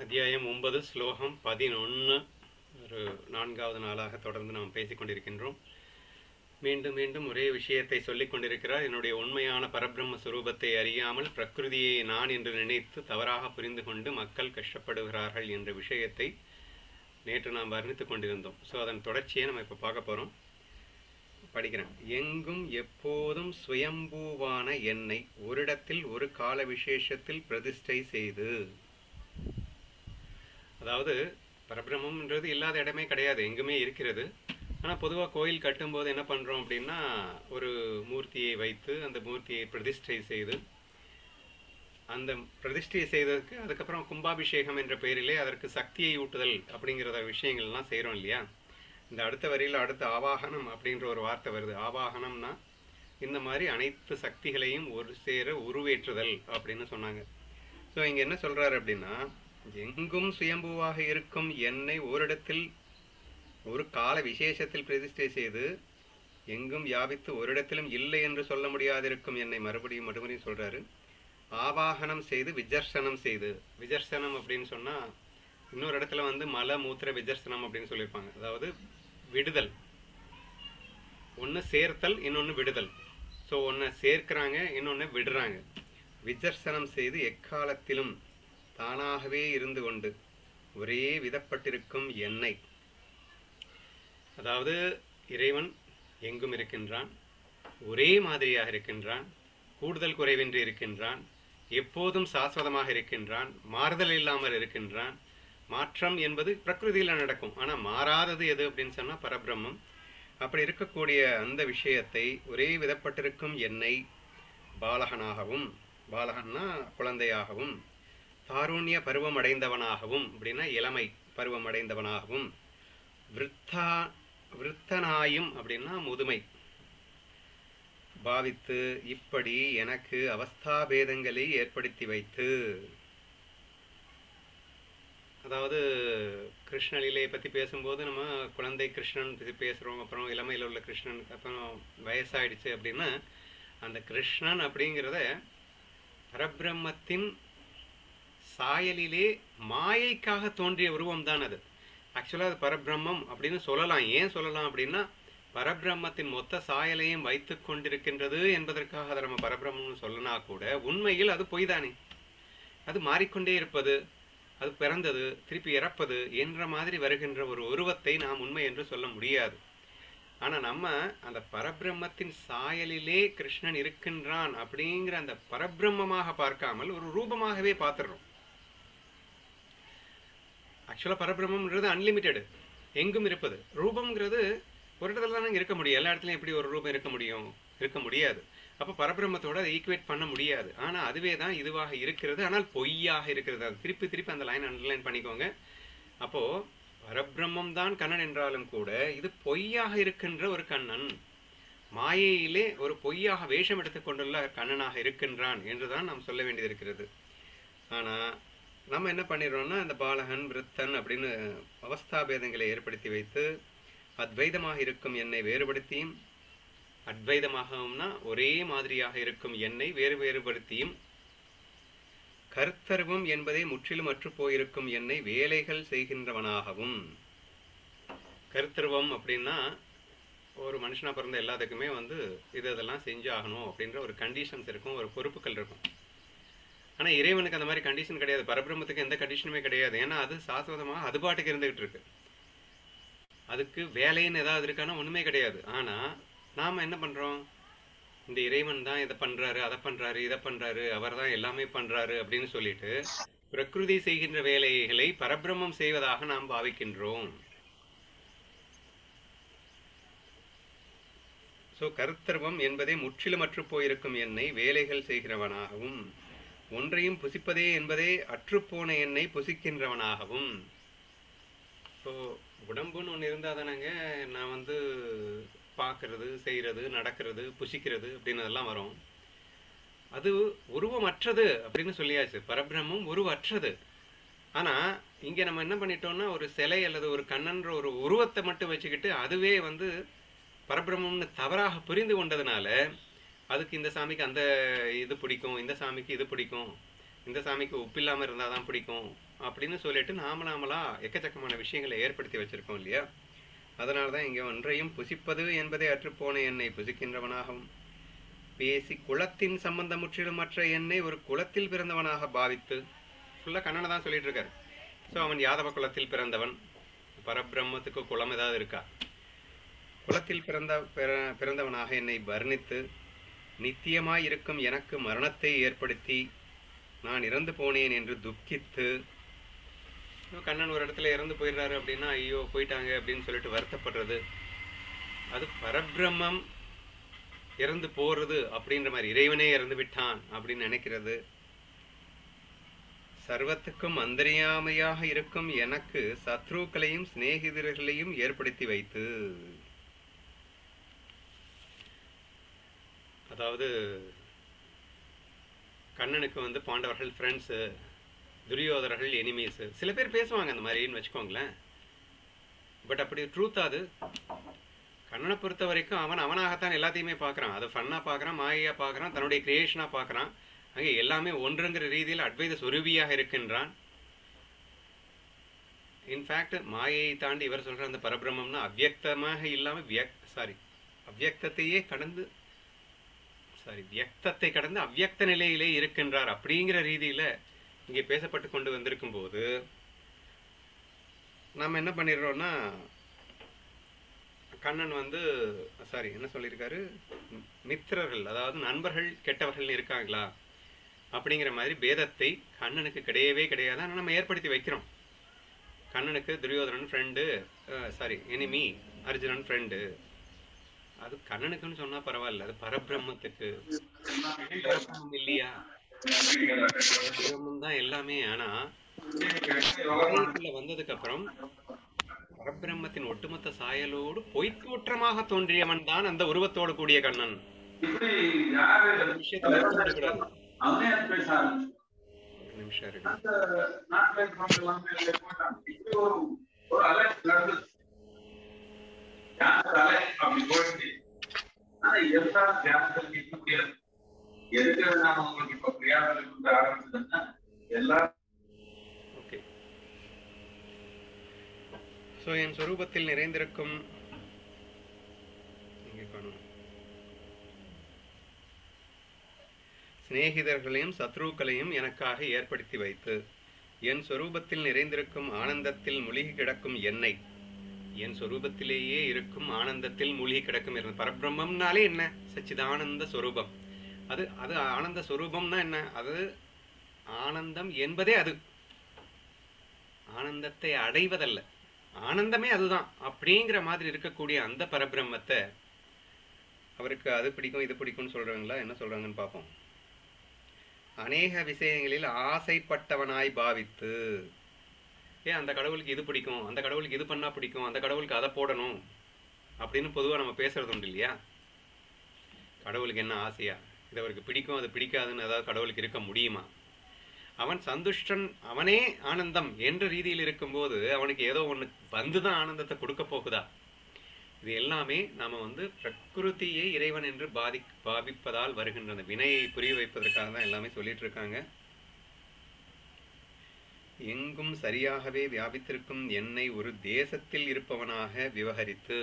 அத்தியாயம் ஒன்பது ஸ்லோகம் பதினொன்று ஒரு நான்காவது நாளாக தொடர்ந்து நாம் பேசிக் கொண்டிருக்கின்றோம் மீண்டும் மீண்டும் ஒரே விஷயத்தை சொல்லிக் கொண்டிருக்கிறார் என்னுடைய உண்மையான பரபிரம்ம சுரூபத்தை அறியாமல் பிரகிருதியை நான் என்று நினைத்து தவறாக புரிந்து கொண்டு மக்கள் கஷ்டப்படுகிறார்கள் என்ற விஷயத்தை நேற்று நாம் வர்ணித்துக் கொண்டிருந்தோம் ஸோ அதன் தொடர்ச்சியை நம்ம இப்போ பார்க்க போகிறோம் படிக்கிறேன் எங்கும் எப்போதும் சுயம்பூவான என்னை ஓரிடத்தில் ஒரு கால விசேஷத்தில் பிரதிஷ்டை செய்து அதாவது பரபிரம்மம்ன்றது இல்லாத இடமே கிடையாது எங்குமே இருக்கிறது ஆனால் பொதுவாக கோயில் கட்டும்போது என்ன பண்ணுறோம் அப்படின்னா ஒரு மூர்த்தியை வைத்து அந்த மூர்த்தியை பிரதிஷ்டை செய்து அந்த பிரதிஷ்டையை செய்ததுக்கு அதுக்கப்புறம் கும்பாபிஷேகம் என்ற பெயரிலே அதற்கு சக்தியை ஊட்டுதல் அப்படிங்கிறத விஷயங்கள்லாம் செய்கிறோம் இல்லையா இந்த அடுத்த வரியில் அடுத்த ஆவாகனம் அப்படின்ற ஒரு வார்த்தை வருது ஆவாகனம்னா இந்த மாதிரி அனைத்து சக்திகளையும் ஒரு சேர உருவேற்றுதல் அப்படின்னு சொன்னாங்க ஸோ இங்கே என்ன சொல்கிறாரு அப்படின்னா எங்கும் சுயம்புவாக இருக்கும் என்னை ஓரிடத்தில் ஒரு கால விசேஷத்தில் பிரதிஷ்டை செய்து எங்கும் வியாபித்து ஓரிடத்திலும் இல்லை என்று சொல்ல முடியாதிருக்கும் என்னை மறுபடியும் மறுபடியும் சொல்றாரு ஆவாகனம் செய்து விஜர்சனம் செய்து விஜர்சனம் அப்படின்னு சொன்னா இன்னொரு இடத்துல வந்து மல மூத்திர விஜர்சனம் அப்படின்னு சொல்லியிருப்பாங்க அதாவது விடுதல் ஒன்று சேர்த்தல் இன்னொன்று விடுதல் ஸோ ஒன்று சேர்க்கிறாங்க இன்னொன்று விடுறாங்க விஜர்சனம் செய்து எக்காலத்திலும் தானாகவே இருந்து கொண்டு ஒரே விதப்பட்டிருக்கும் எண்ணெய் அதாவது இறைவன் எங்கும் இருக்கின்றான் ஒரே மாதிரியாக இருக்கின்றான் கூடுதல் குறைவின்றி இருக்கின்றான் எப்போதும் சாஸ்வதமாக இருக்கின்றான் மாறுதல் இல்லாமல் இருக்கின்றான் மாற்றம் என்பது பிரகிருதியில் நடக்கும் ஆனால் மாறாதது எது அப்படின்னு சொன்னால் பரபிரம்மம் அப்படி இருக்கக்கூடிய அந்த விஷயத்தை ஒரே விதப்பட்டிருக்கும் என்னை பாலகனாகவும் பாலகன்னா குழந்தையாகவும் தாருண்ய பருவம் அடைந்தவனாகவும் அப்படின்னா இளமை பருவம் அடைந்தவனாகவும் விருத்தா விருத்தனாயும் அப்படின்னா முதுமை பாவித்து இப்படி எனக்கு அவஸ்தாபேதங்களை ஏற்படுத்தி வைத்து அதாவது கிருஷ்ணலீலையை பற்றி பேசும்போது நம்ம குழந்தை கிருஷ்ணன் பற்றி பேசுகிறோம் அப்புறம் இளமையில் உள்ள கிருஷ்ணன் அப்புறம் வயசாயிடுச்சு அப்படின்னா அந்த கிருஷ்ணன் அப்படிங்கிறத பரபிரம்மத்தின் சாயலிலே மாயைக்காக தோன்றிய உருவம் தான் அது ஆக்சுவலாக அது பரபிரம்மம் அப்படின்னு சொல்லலாம் ஏன் சொல்லலாம் அப்படின்னா பரபிரம்மத்தின் மொத்த சாயலையும் வைத்து கொண்டிருக்கின்றது என்பதற்காக அதை நம்ம பரபிரம்மம்னு சொல்லனா கூட உண்மையில் அது பொய் தானே அது மாறிக்கொண்டே இருப்பது அது பிறந்தது திருப்பி இறப்பது என்ற மாதிரி வருகின்ற ஒரு உருவத்தை நாம் உண்மை என்று சொல்ல முடியாது ஆனால் நம்ம அந்த பரபிரம்மத்தின் சாயலிலே கிருஷ்ணன் இருக்கின்றான் அப்படிங்கிற அந்த பரபிரம்மமாக பார்க்காமல் ஒரு ரூபமாகவே பார்த்துடுறோம் ஆக்சுவலாக பரபிரம்மன்றது அன்லிமிட்டெடு எங்கும் இருப்பது ரூபம்ங்கிறது ஒரு இடத்துல தானே இருக்க முடியும் எல்லா இடத்துலையும் எப்படி ஒரு ரூபம் இருக்க முடியும் இருக்க முடியாது அப்போ பரபிரம்மத்தோட அதை ஈக்குவேட் பண்ண முடியாது ஆனால் அதுவே தான் இதுவாக இருக்கிறது ஆனால் பொய்யாக இருக்கிறது அது திருப்பி திருப்பி அந்த லைன் அண்டர்லைன் பண்ணிக்கோங்க அப்போது பரபிரம்மம் தான் கண்ணன் என்றாலும் கூட இது பொய்யாக இருக்கின்ற ஒரு கண்ணன் மாயையிலே ஒரு பொய்யாக வேஷம் எடுத்துக்கொண்டுள்ள கண்ணனாக இருக்கின்றான் என்றுதான் நாம் சொல்ல வேண்டியது இருக்கிறது ஆனால் நம்ம என்ன பண்ணிடுறோம்னா இந்த பாலகன் விருத்தன் அப்படின்னு அவஸ்தாபேதங்களை ஏற்படுத்தி வைத்து அத்வைதமாக இருக்கும் என்னை வேறுபடுத்தியும் அத்வைதமாகவும்னா ஒரே மாதிரியாக இருக்கும் என்னை வேறு வேறுபடுத்தியும் கருத்தருவம் என்பதை முற்றிலும் அற்று போயிருக்கும் என்னை வேலைகள் செய்கின்றவனாகவும் கருத்தருவம் அப்படின்னா ஒரு மனுஷனா பிறந்த எல்லாத்துக்குமே வந்து இது இதெல்லாம் செஞ்சு ஆகணும் அப்படின்ற ஒரு கண்டிஷன்ஸ் இருக்கும் ஒரு பொறுப்புகள் இருக்கும் ஆனால் இறைவனுக்கு அந்த மாதிரி கண்டிஷன் கிடையாது பரபிரம்மத்துக்கு எந்த கண்டிஷனுமே கிடையாது ஏன்னா அது சாஸ்வதமாக அது பாட்டுக்கு இருந்துகிட்டு இருக்கு அதுக்கு வேலைன்னு ஏதாவது இருக்கான்னா ஒன்றுமே கிடையாது ஆனால் நாம் என்ன பண்ணுறோம் இந்த இறைவன் தான் இதை பண்ணுறாரு அதை பண்ணுறாரு இதை பண்ணுறாரு அவர் தான் எல்லாமே பண்ணுறாரு அப்படின்னு சொல்லிட்டு பிரகிருதி செய்கின்ற வேலைகளை பரபிரம்மம் செய்வதாக நாம் பாவிக்கின்றோம் ஸோ கருத்தர்வம் என்பதை முற்றிலுமற்று போயிருக்கும் என்னை வேலைகள் செய்கிறவனாகவும் ஒன்றையும் புசிப்பதே என்பதே அற்றுப்போன எண்ணெய் புசிக்கின்றவனாகவும் ஸோ உடம்புன்னு ஒன்று இருந்தால் தானேங்க நான் வந்து பார்க்கறது செய்கிறது நடக்கிறது புசிக்கிறது அப்படின்னு அதெல்லாம் வரும் அது உருவமற்றது அப்படின்னு சொல்லியாச்சு பரபிரம்மம் உருவற்றது ஆனால் இங்கே நம்ம என்ன பண்ணிட்டோம்னா ஒரு சிலை அல்லது ஒரு கண்ணன்ற ஒரு உருவத்தை மட்டும் வச்சுக்கிட்டு அதுவே வந்து பரபிரம்மம்னு தவறாக புரிந்து கொண்டதுனால அதுக்கு இந்த சாமிக்கு அந்த இது பிடிக்கும் இந்த சாமிக்கு இது பிடிக்கும் இந்த சாமிக்கு உப்பு இல்லாமல் இருந்தால் தான் பிடிக்கும் அப்படின்னு சொல்லிட்டு நாம நாமளா எக்கச்சக்கமான விஷயங்களை ஏற்படுத்தி வச்சிருக்கோம் இல்லையா அதனால தான் இங்கே ஒன்றையும் புசிப்பது என்பதை அற்றுப்போன என்னை புசிக்கின்றவனாகவும் பேசி குலத்தின் சம்பந்தம் முற்றிலும் மற்ற என்னை ஒரு குலத்தில் பிறந்தவனாக பாவித்து ஃபுல்லாக கண்ணனை தான் சொல்லிட்டு இருக்காரு ஸோ அவன் யாதவ குலத்தில் பிறந்தவன் பரபிரம்மத்துக்கு குலம் ஏதாவது இருக்கா குலத்தில் பிறந்த பிற- பிறந்தவனாக என்னை வர்ணித்து நித்தியமாய் இருக்கும் எனக்கு மரணத்தை ஏற்படுத்தி நான் இறந்து போனேன் என்று துக்கித்து இப்போ கண்ணன் ஒரு இடத்துல இறந்து போயிடுறாரு அப்படின்னா ஐயோ போயிட்டாங்க அப்படின்னு சொல்லிட்டு வருத்தப்படுறது அது பரபிரம்மம் இறந்து போறது அப்படின்ற மாதிரி இறைவனே இறந்து விட்டான் அப்படின்னு நினைக்கிறது சர்வத்துக்கும் அந்தரியாமையாக இருக்கும் எனக்கு சத்ருக்களையும் சிநேகிதர்களையும் ஏற்படுத்தி வைத்து அதாவது கண்ணனுக்கு வந்து பாண்டவர்கள் ஃப்ரெண்ட்ஸு துரியோதரர்கள் எனிமீஸு சில பேர் பேசுவாங்க அந்த மாதிரின்னு வச்சுக்கோங்களேன் பட் அப்படி ட்ரூத் அது கண்ணனை பொறுத்த வரைக்கும் அவன் அவனாகத்தான் எல்லாத்தையுமே பார்க்குறான் அதை ஃபன்னாக பார்க்குறான் மாயையாக பார்க்குறான் தன்னுடைய கிரியேஷனாக பார்க்குறான் அங்கே எல்லாமே ஒன்றுங்கிற ரீதியில் அத்வைத சொரூபியாக இருக்கின்றான் இன்ஃபேக்ட் மாயையை தாண்டி இவர் சொல்கிற அந்த பரபிரம்மம்னா அவ்யக்தமாக இல்லாமல் வியக் சாரி அவ்யக்தத்தையே கடந்து சாரி வியக்தத்தை கடந்து அவ்யக்த நிலையிலே இருக்கின்றார் அப்படிங்கிற ரீதியில் இங்கே பேசப்பட்டு கொண்டு வந்திருக்கும் போது நம்ம என்ன பண்ணிடுறோம்னா கண்ணன் வந்து சாரி என்ன சொல்லியிருக்காரு மி- மித்திரர்கள் அதாவது நண்பர்கள் கெட்டவர்கள் இருக்காங்களா அப்படிங்கிற மாதிரி பேதத்தை கண்ணனுக்கு கிடையவே கிடையாது ஆனால் நம்ம ஏற்படுத்தி வைக்கிறோம் கண்ணனுக்கு Duryodhanan friend sorry enemy Arjunan friend அது கண்ணனுக்குன்னு சொன்னா பரவாயில்ல அது பரபிரம்மத்துக்கு பரபிரம்மம் இல்லையா பரபிரம்மம் தான் எல்லாமே ஆனா உலகத்துல வந்ததுக்கு அப்புறம் பரபிரம்மத்தின் ஒட்டுமொத்த சாயலோடு பொய்த்தோற்றமாக தோன்றியவன் தான் அந்த உருவத்தோடு கூடிய கண்ணன் அந்த விஷயத்தை மறந்து விடக்கூடாது அவனே அது பேச ஆரம்பிச்சு ஒரு நிமிஷம் இருக்கு அந்த நாட்டுல இருக்கிறவங்க எல்லாமே இதுல போயிட்டாங்க. இப்படி ஒரு ஒரு அலை நடந்துச்சு தியானத்துல அலை அப்படி போயிடுச்சு ஆனா எல்லாரும் தியானத்தில் நிற்க முடியாது எதுக்கு நாம உங்களுக்கு இப்ப பிரியாதல் கொடுக்க ஆரம்பிச்சதுன்னா எல்லாரும் ஓகே ஸோ என் சொரூபத்தில் நிறைந்திருக்கும் இங்கே காணும் சிநேகிதர்களையும் சத்ருக்களையும் எனக்காக ஏற்படுத்தி வைத்து என் சொரூபத்தில் நிறைந்திருக்கும் ஆனந்தத்தில் மூழ்கி கிடக்கும் என்னை என் சொரூபத்திலேயே இருக்கும் ஆனந்தத்தில் மூழ்கி கிடக்கும் இருந்த பரபிரம்மம்னாலே என்ன சச்சிதானந்த சொரூபம் அது அது ஆனந்த சொரூபம்னா என்ன அது ஆனந்தம் என்பதே அது ஆனந்தத்தை அடைவதல்ல ஆனந்தமே அதுதான் அப்படிங்கிற மாதிரி இருக்கக்கூடிய அந்த பரபிரம்மத்தை அவருக்கு அது பிடிக்கும் இது பிடிக்கும்னு சொல்றாங்களா என்ன சொல்றாங்கன்னு பார்ப்போம் அநேக விஷயங்களில் ஆசைப்பட்டவனாய் பாவித்து ஏன் அந்த கடவுளுக்கு இது பிடிக்கும் அந்த கடவுளுக்கு இது பண்ணா பிடிக்கும் அந்த கடவுளுக்கு அதை போடணும் அப்படின்னு பொதுவாக நம்ம பேசுறது உண்டு இல்லையா கடவுளுக்கு என்ன ஆசையா இது அவருக்கு பிடிக்கும் அது பிடிக்காதுன்னு ஏதாவது கடவுளுக்கு இருக்க முடியுமா அவன் சந்துஷ்டன் அவனே ஆனந்தம் என்ற ரீதியில் இருக்கும்போது அவனுக்கு ஏதோ ஒன்று வந்து தான் ஆனந்தத்தை கொடுக்க போகுதா இது எல்லாமே நாம வந்து பிரகிருதியை இறைவன் என்று பாதி பாவிப்பதால் வருகின்ற அந்த வினையை புரிய வைப்பதற்காக தான் எல்லாமே சொல்லிட்டு இருக்காங்க எங்கும் சரியாகவே வியாபித்திருக்கும் என்னை ஒரு தேசத்தில் இருப்பவனாக விவகரித்து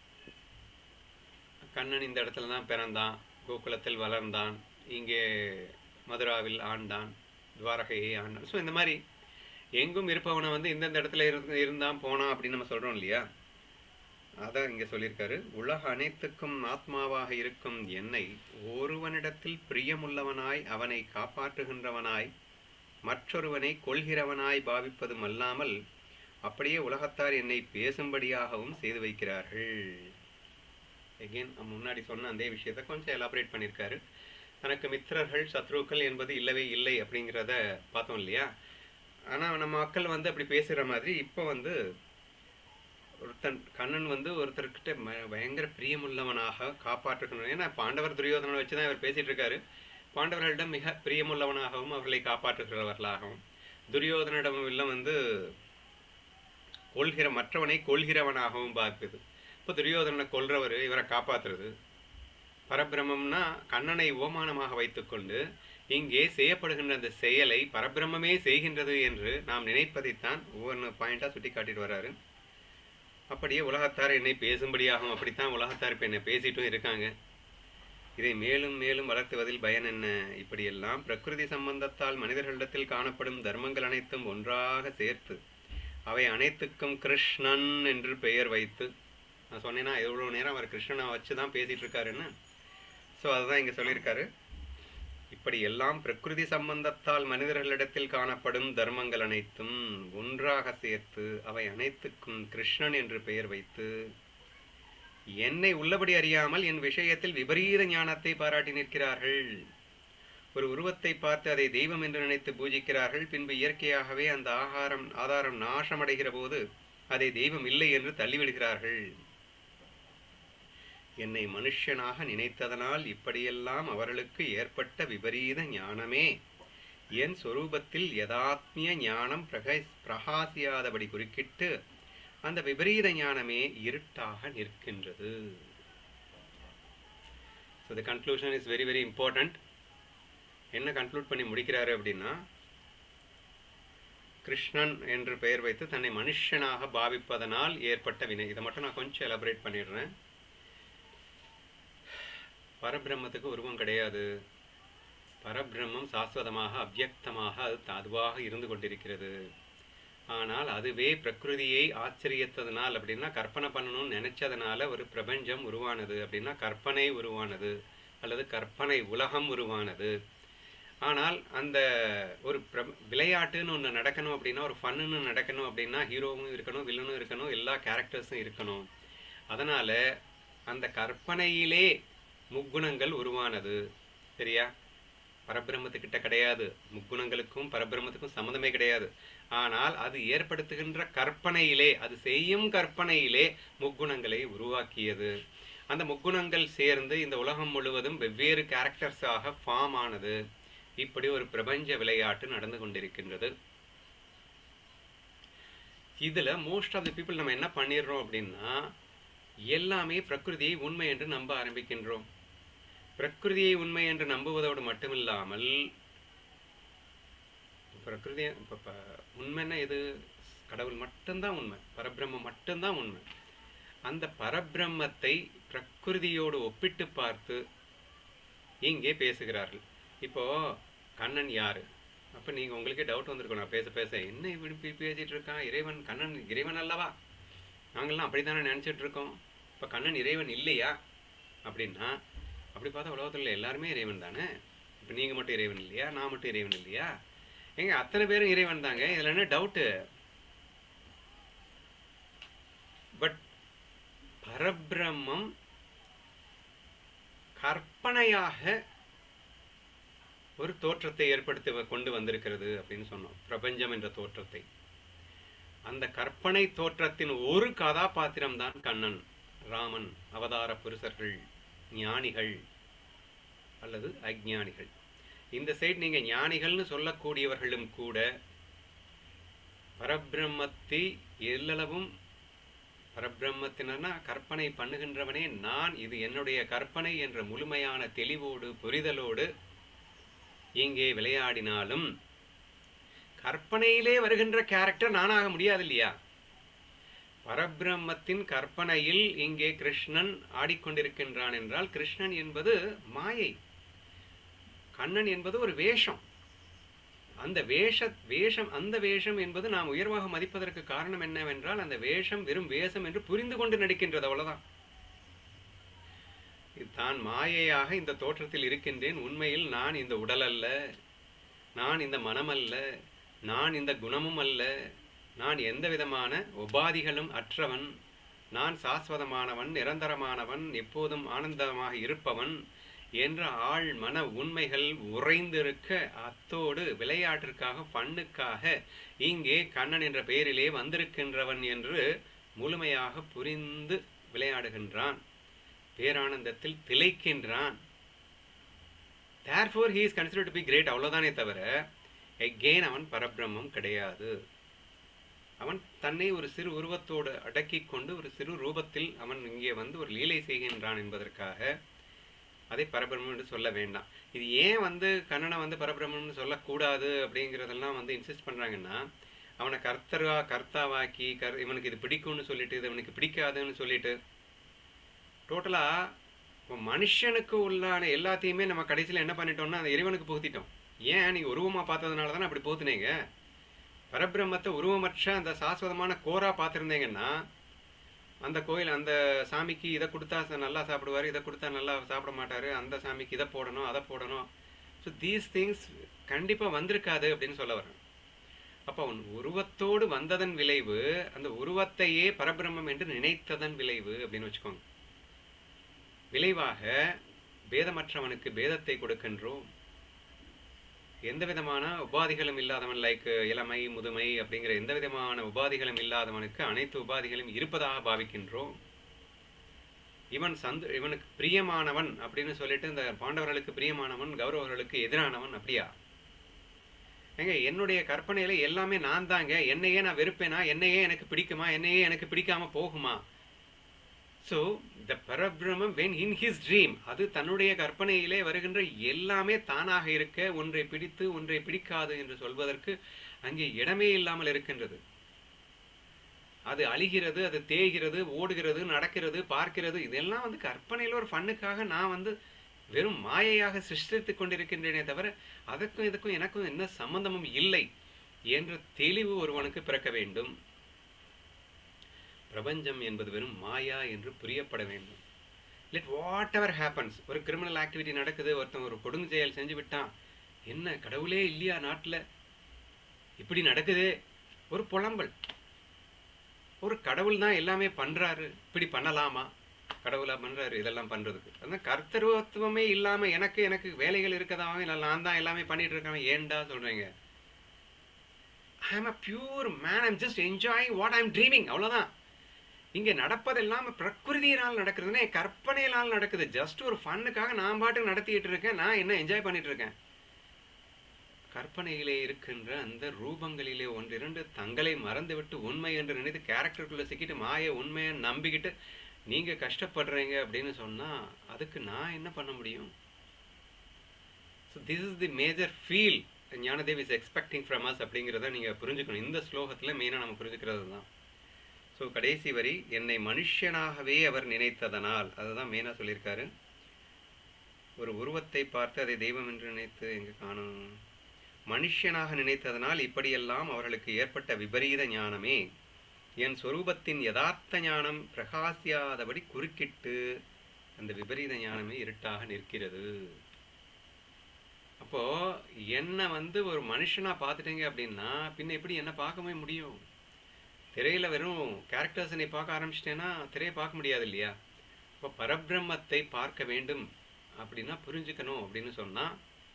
கண்ணன் இந்த இடத்துல தான் பிறந்தான் கோகுலத்தில் வளர்ந்தான் இங்கே மதுராவில் ஆண்டான் துவாரகையை ஆண்டான் ஸோ இந்த மாதிரி எங்கும் இருப்பவனை வந்து இந்தந்த இடத்துல இருந்து இருந்தான் போனான் அப்படின்னு நம்ம சொல்றோம் இல்லையா அதான் இங்க சொல்லியிருக்காரு உலக அனைத்துக்கும் ஆத்மாவாக இருக்கும் என்னை ஒருவனிடத்தில் பிரியமுள்ளவனாய் அவனை காப்பாற்றுகின்றவனாய் மற்றொருவனை கொள்கிறவனாய் பாவிப்பதும் அல்லாமல் அப்படியே உலகத்தார் என்னை பேசும்படியாகவும் செய்து வைக்கிறார்கள் எகெயின் முன்னாடி சொன்ன அதே விஷயத்தை கொஞ்சம் எலாபரேட் பண்ணியிருக்காரு தனக்கு மித்திரர்கள் சத்ருக்கள் என்பது இல்லவே இல்லை அப்படிங்கிறத பார்த்தோம் இல்லையா ஆனால் நம்ம மக்கள் வந்து அப்படி பேசுகிற மாதிரி இப்போ வந்து ஒருத்தன் கண்ணன் வந்து ஒருத்தர்கிட்ட ம- பயங்கர பிரியமுள்ளவனாக காப்பாற்றுக்கணும் ஏன்னா பாண்டவர் துரியோதனனை வச்சு தான் இவர் பேசிட்டு இருக்காரு பாண்டவர்களிடம் மிக பிரியமுள்ளவனாகவும் அவர்களை காப்பாற்றுகிறவர்களாகவும் துரியோதனிடம் எல்லாம் வந்து கொள்கிற மற்றவனை கொள்கிறவனாகவும் பார்க்குது இப்போ துரியோதனனை கொல்றவர் இவரை காப்பாத்துறது பரபிரமம்னா கண்ணனை உபமானமாக வைத்துக்கொண்டு இங்கே செய்யப்படுகின்ற அந்த செயலை பரபிரம்மே செய்கின்றது என்று நாம் நினைப்பதைத்தான் ஒவ்வொரு பாயிண்டாக சுட்டி காட்டிட்டு வர்றாரு அப்படியே உலகத்தார் என்னை பேசும்படியாகும் அப்படித்தான் உலகத்தார் இப்போ என்னை பேசிட்டும் இருக்காங்க இதை மேலும் மேலும் வளர்த்துவதில் பயன் என்ன இப்படியெல்லாம் பிரகிருதி சம்பந்தத்தால் மனிதர்களிடத்தில் காணப்படும் தர்மங்கள் அனைத்தும் ஒன்றாக சேர்த்து அவை அனைத்துக்கும் கிருஷ்ணன் என்று பெயர் வைத்து நான் சொன்னேன்னா எவ்வளோ நேரம் அவர் கிருஷ்ணனை வச்சு தான் பேசிட்டு இருக்காருன்னு ஸோ அதுதான் இங்கே சொல்லியிருக்காரு இப்படி எல்லாம் பிரகிருதி சம்பந்தத்தால் மனிதர்களிடத்தில் காணப்படும் தர்மங்கள் அனைத்தும் ஒன்றாக சேர்த்து அவை அனைத்துக்கும் கிருஷ்ணன் என்று பெயர் வைத்து என்னை உள்ளபடி அறியாமல் என் விஷயத்தில் விபரீத ஞானத்தை பாராட்டி நிற்கிறார்கள் ஒரு உருவத்தை பார்த்து அதை தெய்வம் என்று நினைத்து பூஜிக்கிறார்கள் பின்பு இயற்கையாகவே அந்த ஆகாரம் ஆதாரம் நாசமடைகிற போது அதை தெய்வம் இல்லை என்று தள்ளிவிடுகிறார்கள் என்னை மனுஷனாக நினைத்ததனால் இப்படியெல்லாம் அவர்களுக்கு ஏற்பட்ட விபரீத ஞானமே என் சொரூபத்தில் யதாத்மிய ஞானம் பிரக பிரகாசியாதபடி குறுக்கிட்டு அந்த விபரீத ஞானமே இருட்டாக நிற்கின்றது so the conclusion is very very important என்ன கன்க்ளூட் பண்ணி முடிக்கிறாரு அப்படின்னா கிருஷ்ணன் என்று பெயர் வைத்து தன்னை மனுஷனாக பாவிப்பதனால் ஏற்பட்ட வினை இதை மட்டும் நான் கொஞ்சம் எலபரேட் பண்ணிடுறேன் பரபிரம்மத்துக்கு உருவம் கிடையாது பரபிரம்மம் சாஸ்வதமாக அவ்யக்தமாக அது அதுவாக இருந்து கொண்டிருக்கிறது ஆனால் அதுவே பிரகிருதியை ஆச்சரியத்ததுனால் அப்படின்னா கற்பனை பண்ணணும்னு நினைச்சதுனால ஒரு பிரபஞ்சம் உருவானது அப்படின்னா கற்பனை உருவானது அல்லது கற்பனை உலகம் உருவானது ஆனால் அந்த ஒரு பிர விளையாட்டுன்னு ஒன்று நடக்கணும் அப்படின்னா ஒரு ஃபன்னுன்னு நடக்கணும் அப்படின்னா ஹீரோவும் இருக்கணும் வில்லனும் இருக்கணும் எல்லா கேரக்டர்ஸும் இருக்கணும் அதனால் அந்த கற்பனையிலே முக்குணங்கள் உருவானது சரியா பரபிரம்மத்துக்கிட்ட கிடையாது முக்குணங்களுக்கும் பரபிரம்மத்துக்கும் சம்மந்தமே கிடையாது ஆனால் அது ஏற்படுத்துகின்ற கற்பனையிலே அது செய்யும் கற்பனையிலே முக்குணங்களை உருவாக்கியது அந்த முக்குணங்கள் சேர்ந்து இந்த உலகம் முழுவதும் வெவ்வேறு கேரக்டர்ஸாக ஃபார்ம் ஆனது இப்படி ஒரு பிரபஞ்ச விளையாட்டு நடந்து கொண்டிருக்கின்றது இதுல மோஸ்ட் ஆஃப் தி பீப்புள் நம்ம என்ன பண்ணிடுறோம் அப்படின்னா எல்லாமே பிரகிருதியை உண்மை என்று நம்ப ஆரம்பிக்கின்றோம் பிரகிருதியை உண்மை என்று நம்புவதோடு மட்டுமில்லாமல் பிரகிருதி இப்போ ப உண்மைன்னா எது கடவுள் மட்டும்தான் உண்மை பரபிரம்மம் மட்டும்தான் உண்மை அந்த பரபிரம்மத்தை பிரகிருதியோடு ஒப்பிட்டு பார்த்து இங்கே பேசுகிறார்கள் இப்போ கண்ணன் யாரு அப்போ நீங்கள் உங்களுக்கே டவுட் வந்திருக்கும் நான் பேச பேச என்ன இப்படி பே- பேசிட்டு இருக்கான் இறைவன் கண்ணன் இறைவன் அல்லவா நாங்கள்லாம் அப்படி தானே நினச்சிட்டு இருக்கோம் இப்போ கண்ணன் இறைவன் இல்லையா அப்படின்னா அப்படி பார்த்தா உலகத்தில் எல்லாருமே இறைவன் தானே இப்போ நீங்கள் மட்டும் இறைவன் இல்லையா நான் மட்டும் இறைவன் இல்லையா ஏங்க அத்தனை பேரும் இறைவன் தாங்க இதில் என்ன டவுட்டு பட் பரபிரம்மம் கற்பனையாக ஒரு தோற்றத்தை ஏற்படுத்தி வ- கொண்டு வந்திருக்கிறது அப்படின்னு சொன்னோம் பிரபஞ்சம் என்ற தோற்றத்தை அந்த கற்பனை தோற்றத்தின் ஒரு கதாபாத்திரம் தான் கண்ணன் ராமன் அவதார புருஷர்கள் ஞானிகள் அல்லது அஞ்ஞானிகள் இந்த சைடு நீங்க ஞானிகள்னு சொல்லக்கூடியவர்களும் கூட பரபிரம்மத்தை எல்லளவும் பரபிரம்மத்தினா கற்பனை பண்ணுகின்றவனே நான் இது என்னுடைய கற்பனை என்ற முழுமையான தெளிவோடு புரிதலோடு இங்கே விளையாடினாலும் கற்பனையிலே வருகின்ற கேரக்டர் நானாக முடியாது இல்லையா பரபிரம்மத்தின் கற்பனையில் இங்கே கிருஷ்ணன் ஆடிக்கொண்டிருக்கின்றான் என்றால் கிருஷ்ணன் என்பது மாயை கண்ணன் என்பது ஒரு வேஷம் அந்த வேஷ வேஷம் அந்த வேஷம் என்பது நாம் உயர்வாக மதிப்பதற்கு காரணம் என்னவென்றால் அந்த வேஷம் வெறும் வேஷம் என்று புரிந்து கொண்டு நடிக்கின்றது அவ்வளவுதான் இது தான் மாயையாக இந்த தோற்றத்தில் இருக்கின்றேன் உண்மையில் நான் இந்த உடல் அல்ல நான் இந்த மனம் அல்ல நான் இந்த குணமும் அல்ல நான் எந்த விதமான உபாதிகளும் அற்றவன் நான் சாஸ்வதமானவன் நிரந்தரமானவன் எப்போதும் ஆனந்தமாக இருப்பவன் என்ற ஆழ் மன உண்மைகள் உறைந்திருக்க அத்தோடு விளையாட்டிற்காக பண்ணுக்காக இங்கே கண்ணன் என்ற பெயரிலே வந்திருக்கின்றவன் என்று முழுமையாக புரிந்து விளையாடுகின்றான் பேரானந்தத்தில் திளைக்கின்றான் therefore he is consider to be great அவ்வளோதானே தவிர எகெயின் அவன் பரபிரம்மம் கிடையாது அவன் தன்னை ஒரு சிறு உருவத்தோடு அடக்கிக் கொண்டு ஒரு சிறு ரூபத்தில் அவன் இங்கே வந்து ஒரு லீலை செய்கின்றான் என்பதற்காக அதை பரபிரம்மம் என்று சொல்ல வேண்டாம் இது ஏன் வந்து கண்ணனை வந்து பரபிரம்மம்னு சொல்லக்கூடாது அப்படிங்கிறதெல்லாம் வந்து இன்சிஸ்ட் பண்ணுறாங்கன்னா அவனை கர்த்தரா கர்த்தாவாக்கி கர் இவனுக்கு இது பிடிக்கும்னு சொல்லிட்டு இது இவனுக்கு பிடிக்காதுன்னு சொல்லிட்டு டோட்டலாக இப்போ மனுஷனுக்கு உள்ளான எல்லாத்தையுமே நம்ம கடைசியில் என்ன பண்ணிட்டோம்னா அந்த இறைவனுக்கு புகுத்திட்டோம் ஏன் நீங்கள் உருவமாக பார்த்ததுனால தானே அப்படி போத்துனீங்க பரபிரம்மத்தை உருவமற்ற அந்த சாஸ்வதமான கோரா பார்த்துருந்தீங்கன்னா அந்த கோயில் அந்த சாமிக்கு இதை கொடுத்தா ச- நல்லா சாப்பிடுவார் இதை கொடுத்தா நல்லா சாப்பிட மாட்டார் அந்த சாமிக்கு இதை போடணும் அதை போடணும் ஸோ தீஸ் திங்ஸ் கண்டிப்பாக வந்திருக்காது அப்படின்னு சொல்ல வரேன் அப்போ அவன் உருவத்தோடு வந்ததன் விளைவு அந்த உருவத்தையே பரபிரம்மம் என்று நினைத்ததன் விளைவு அப்படின்னு வச்சுக்கோங்க விளைவாக பேதமற்றவனுக்கு பேதத்தை கொடுக்கின்றோம் எந்த விதமான உபாதிகளும் இல்லாதவன் லைக் இளமை முதுமை அப்படிங்கிற எந்த விதமான உபாதிகளும் இல்லாதவனுக்கு அனைத்து உபாதிகளும் இருப்பதாக பாவிக்கின்றோம் இவன் சந்து இவனுக்கு பிரியமானவன் அப்படின்னு சொல்லிட்டு இந்த பாண்டவர்களுக்கு பிரியமானவன் கௌரவர்களுக்கு எதிரானவன் அப்படியா ஏங்க என்னுடைய கற்பனையில எல்லாமே நான் தாங்க என்னையே நான் வெறுப்பேனா என்னையே எனக்கு பிடிக்குமா என்னையே எனக்கு பிடிக்காம போகுமா ஸோ த பரபிரமம் வென் இன் ஹிஸ் ட்ரீம் அது தன்னுடைய கற்பனையிலே வருகின்ற எல்லாமே தானாக இருக்க ஒன்றை பிடித்து ஒன்றை பிடிக்காது என்று சொல்வதற்கு அங்கே இடமே இல்லாமல் இருக்கின்றது அது அழிகிறது அது தேய்கிறது ஓடுகிறது நடக்கிறது பார்க்கிறது இதெல்லாம் வந்து கற்பனையில் ஒரு ஃபண்ணுக்காக நான் வந்து வெறும் மாயையாக சிருஷ்டித்துக் கொண்டிருக்கின்றேனே தவிர அதற்கும் இதுக்கும் எனக்கும் என்ன சம்பந்தமும் இல்லை என்ற தெளிவு ஒருவனுக்கு பிறக்க வேண்டும் பிரபஞ்சம் என்பது வெறும் மாயா என்று புரியப்பட வேண்டும் லெட் வாட் எவர் ஹேப்பன்ஸ் ஒரு கிரிமினல் ஆக்டிவிட்டி நடக்குது ஒருத்தன் ஒரு கொடுங்கு செயல் செஞ்சு விட்டான் என்ன கடவுளே இல்லையா நாட்டில் இப்படி நடக்குது ஒரு புலம்பல் ஒரு கடவுள் தான் எல்லாமே பண்றாரு இப்படி பண்ணலாமா கடவுளா பண்றாரு இதெல்லாம் பண்றதுக்கு அந்த கர்த்தருவத்துவமே இல்லாம எனக்கு எனக்கு வேலைகள் இருக்கதாவும் இல்லை நான் தான் எல்லாமே பண்ணிட்டு இருக்கேன் ஏன்டா சொல்றீங்க I am a pure man I'm just enjoying what I'm dreaming அவ்வளோதான் இங்கே நடப்பதெல்லாம் பிரகிருதியினால் நடக்குதுன்னே கற்பனையினால் நடக்குது ஜஸ்ட் ஒரு ஃபன்னுக்காக நான் பாட்டுக்கு நடத்திட்டு இருக்கேன் நான் என்ன என்ஜாய் பண்ணிட்டு இருக்கேன் கற்பனையிலே இருக்கின்ற அந்த ரூபங்களிலே ஒன்றிரண்டு தங்களை மறந்துவிட்டு உண்மை என்று நினைத்து கேரக்டருக்குள்ள சிக்கிட்டு மாய உண்மையை நம்பிக்கிட்டு நீங்க கஷ்டப்படுறீங்க அப்படின்னு சொன்னா அதுக்கு நான் என்ன பண்ண முடியும் so this is the major feel Jnanadev is expecting from us அப்படிங்கிறத நீங்க புரிஞ்சுக்கணும் இந்த ஸ்லோகத்தில் மெயினாக நம்ம புரிஞ்சுக்கிறது தான் ஸோ கடைசி வரி என்னை மனுஷனாகவே அவர் நினைத்ததனால் அதுதான் மெயினாக சொல்லியிருக்காரு ஒரு உருவத்தை பார்த்து அதை தெய்வம் என்று நினைத்து எங்க காணும் மனுஷனாக நினைத்ததனால் இப்படியெல்லாம் அவர்களுக்கு ஏற்பட்ட விபரீத ஞானமே என் சொரூபத்தின் யதார்த்த ஞானம் பிரகாசியாதபடி குறுக்கிட்டு அந்த விபரீத ஞானமே இருட்டாக நிற்கிறது அப்போ என்ன வந்து ஒரு மனுஷனா பார்த்துட்டீங்க அப்படின்னா பின்ன எப்படி என்ன பார்க்கவே முடியும் திரையில வெறும் கேரக்டர்ஸ் நீ பார்க்க ஆரம்பிச்சிட்டேன்னா திரையை பார்க்க முடியாது இல்லையா இப்போ பரபிரம்மத்தை பார்க்க வேண்டும் அப்படின்னா புரிஞ்சுக்கணும் அப்படின்னு சொன்னா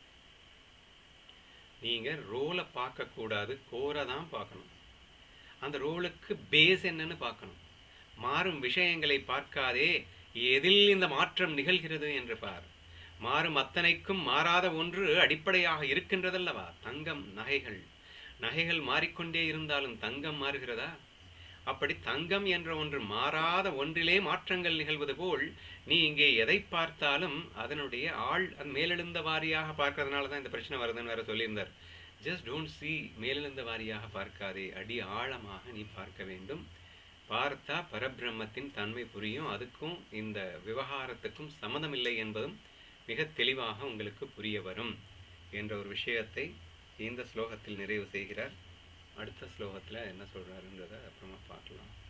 நீங்க ரோலை பார்க்க கூடாது கோரை தான் பார்க்கணும் அந்த ரோலுக்கு பேஸ் என்னன்னு பார்க்கணும் மாறும் விஷயங்களை பார்க்காதே எதில் இந்த மாற்றம் நிகழ்கிறது என்று பார் மாறும் அத்தனைக்கும் மாறாத ஒன்று அடிப்படையாக இருக்கின்றதல்லவா தங்கம் நகைகள் நகைகள் மாறிக்கொண்டே இருந்தாலும் தங்கம் மாறுகிறதா அப்படி தங்கம் என்ற ஒன்று மாறாத ஒன்றிலே மாற்றங்கள் நிகழ்வது போல் நீ இங்கே எதை பார்த்தாலும் அதனுடைய ஆள் அது மேலெழுந்த வாரியாக பார்க்கறதுனால தான் இந்த பிரச்சனை வருதுன்னு வேற சொல்லியிருந்தார் ஜஸ்ட் டோன்ட் see மேலெழுந்த வாரியாக பார்க்காதே அடி ஆழமாக நீ பார்க்க வேண்டும் பார்த்தா பரபிரம்மத்தின் தன்மை புரியும் அதுக்கும் இந்த விவகாரத்துக்கும் சம்மதமில்லை என்பதும் மிக தெளிவாக உங்களுக்கு புரிய வரும் என்ற ஒரு விஷயத்தை இந்த ஸ்லோகத்தில் நிறைவு செய்கிறார் அடுத்த ஸ்லோகத்தில் என்ன சொல்றாருன்றதை அப்புறமா பார்க்கலாம்